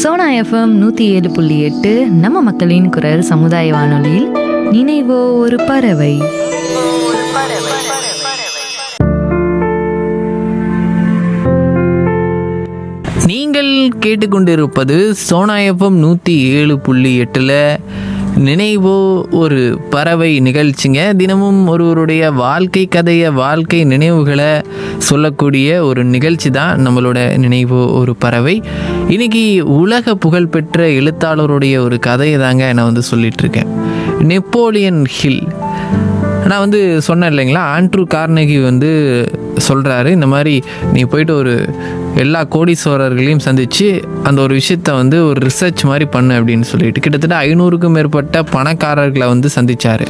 Sona FM நூற்றி ஏழு புள்ளி எட்டு நம்ம மக்களின் குரல் சமுதாய வானொலியில் நினைவோ ஒரு பறவை நீங்கள் கேட்டுக்கொண்டிருப்பது சோனா எஃப்எம் நூற்றி ஏழு புள்ளி எட்டில் நினைவோ ஒரு பறவை நிகழ்ச்சிங்க தினமும் ஒருவருடைய வாழ்க்கை கதையை வாழ்க்கை நினைவுகளை சொல்லக்கூடிய ஒரு நிகழ்ச்சி தான் நம்மளோட நினைவோ ஒரு பறவை இன்னைக்கு உலக புகழ்பெற்ற எழுத்தாளருடைய ஒரு கதையை தாங்க நான் வந்து சொல்லிட்டு இருக்கேன் நெப்போலியன் ஹில் நான் வந்து சொன்னேன் இல்லைங்களா ஆண்ட்ரூ கார்னகி வந்து சொல்கிறாரு இந்த மாதிரி நீ போயிட்டு ஒரு எல்லா கோடீஸ்வரர்களையும் சந்தித்து அந்த ஒரு விஷயத்த வந்து ஒரு ரிசர்ச் மாதிரி பண்ணு அப்படின்னு சொல்லிட்டு கிட்டத்தட்ட ஐநூறுக்கும் மேற்பட்ட பணக்காரர்களை வந்து சந்திச்சாரு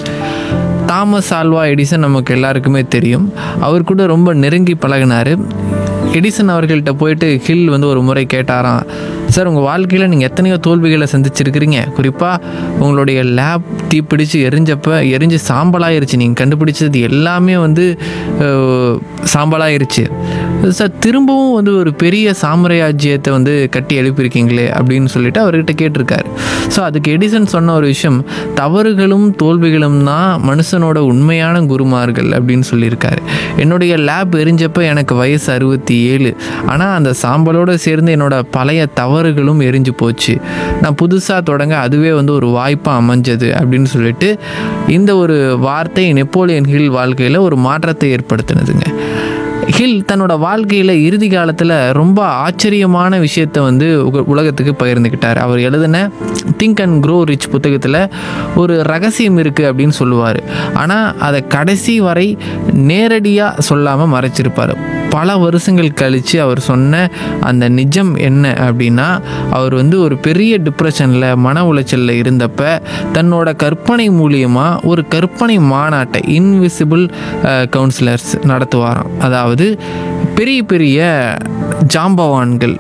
தாமஸ் ஆல்வா எடிசன் நமக்கு எல்லாருக்குமே தெரியும் அவர் கூட ரொம்ப நெருங்கி பழகினார் எடிசன் அவர்கள்ட்ட போயிட்டு ஹில் வந்து ஒரு முறை கேட்டாராம் சார் உங்கள் வாழ்க்கையில் நீங்கள் எத்தனையோ தோல்விகளை சந்திச்சிருக்கிறீங்க குறிப்பாக உங்களுடைய லேப் தீப்பிடிச்சு எரிஞ்சப்ப எரிஞ்சு சாம்பலாயிருச்சு நீங்கள் கண்டுபிடிச்சது எல்லாமே வந்து அஹ், சாம்பலாயிருச்சு சார் திரும்பவும் வந்து ஒரு பெரிய சாம்ராஜ்யத்தை வந்து கட்டி எழுப்பியிருக்கீங்களே அப்படின்னு சொல்லிட்டு அவர்கிட்ட கேட்டிருக்காரு ஸோ அதுக்கு எடிசன் சொன்ன ஒரு விஷயம் தவறுகளும் தோல்விகளும் தான் மனுஷனோட உண்மையான குருமார்கள் அப்படின்னு சொல்லியிருக்காரு என்னுடைய லேப் எரிஞ்சப்ப எனக்கு வயசு அறுபத்தி ஏழு ஆனால் அந்த சாம்பலோடு சேர்ந்து என்னோட பழைய தவறுகளும் எரிஞ்சு போச்சு நான் புதுசாக தொடங்க அதுவே வந்து ஒரு வாய்ப்பாக அமைஞ்சது அப்படின்னு சொல்லிட்டு இந்த ஒரு வார்த்தை நெப்போலியன் ஹில் வாழ்க்கையில் ஒரு மாற்றத்தை ஏற்படுத்தினதுங்க ஹில் தன்னோட வாழ்க்கையில் இறுதி காலத்தில் ரொம்ப ஆச்சரியமான விஷயத்தை வந்து உக- உலகத்துக்கு பகிர்ந்துக்கிட்டார் அவர் எழுதின திங்க் அண்ட் க்ரோ ரிச் புத்தகத்தில் ஒரு ரகசியம் இருக்குது அப்படின்னு சொல்லுவார் ஆனால் அதை கடைசி வரை நேரடியாக சொல்லாமல் மறைச்சிருப்பார் பல வருஷங்கள் கழித்து அவர் சொன்ன அந்த நிஜம் என்ன அப்படின்னா அவர் வந்து ஒரு பெரிய டிப்ரெஷனில் மன உளைச்சலில் இருந்தப்ப தன்னோட கற்பனை மூலியமாக ஒரு கற்பனை மாநாட்டை இன்விசிபிள் கவுன்சிலர்ஸ் நடத்துவாராம் அதாவது பெரிய பெரிய ஜாம்பவான்கள்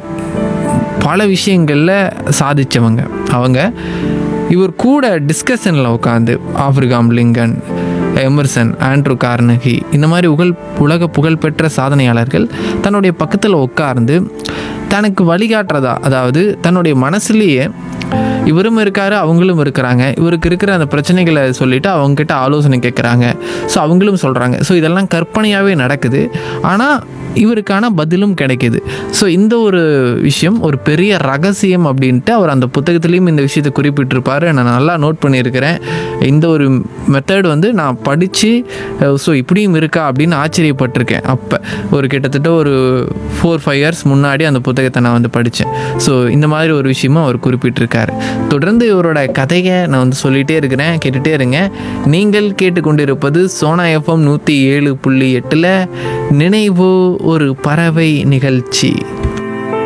பல விஷயங்களில் சாதிச்சவங்க அவங்க இவர் கூட டிஸ்கஷனில் உட்காந்து Abraham Lincoln Emerson Andrew Carnegie இந்த மாதிரி உகழ் உலக புகழ்பெற்ற சாதனையாளர்கள் தன்னுடைய பக்கத்தில் உட்கார்ந்து தனக்கு வழிகாட்டுறதா அதாவது தன்னுடைய மனசுலேயே இவரும் இருக்காரு அவங்களும் இருக்கிறாங்க இவருக்கு இருக்கிற அந்த பிரச்சனைகளை சொல்லிட்டு அவங்ககிட்ட ஆலோசனை கேட்குறாங்க ஸோ அவங்களும் சொல்கிறாங்க ஸோ இதெல்லாம் கற்பனையாகவே நடக்குது ஆனால் இவருக்கான பதிலும் கிடைக்குது ஸோ இந்த ஒரு விஷயம் ஒரு பெரிய ரகசியம் அப்படின்ட்டு அவர் அந்த புத்தகத்துலேயும் இந்த விஷயத்தை குறிப்பிட்டிருப்பாரு நான் நல்லா நோட் பண்ணியிருக்கிறேன் இந்த ஒரு மெத்தட் வந்து நான் படித்து ஸோ இப்படியும் இருக்கா அப்படின்னு ஆச்சரியப்பட்டிருக்கேன் அப்போ ஒரு கிட்டத்தட்ட ஒரு ஃபோர் ஃபைவ் இயர்ஸ் முன்னாடி அந்த புத்தகத்தை நான் வந்து படித்தேன் ஸோ இந்த மாதிரி ஒரு விஷயமும் அவர் குறிப்பிட்டிருக்காரு தொடர்ந்து இவரோட கதையை நான் வந்து சொல்லிகிட்டே இருக்கிறேன் கேட்டுகிட்டே இருங்க நீங்கள் கேட்டுக்கொண்டிருப்பது சோனா எஃப்எம் நூற்றி ஏழு புள்ளி எட்டில் நினைவு ஒரு பறவை நிகழ்ச்சி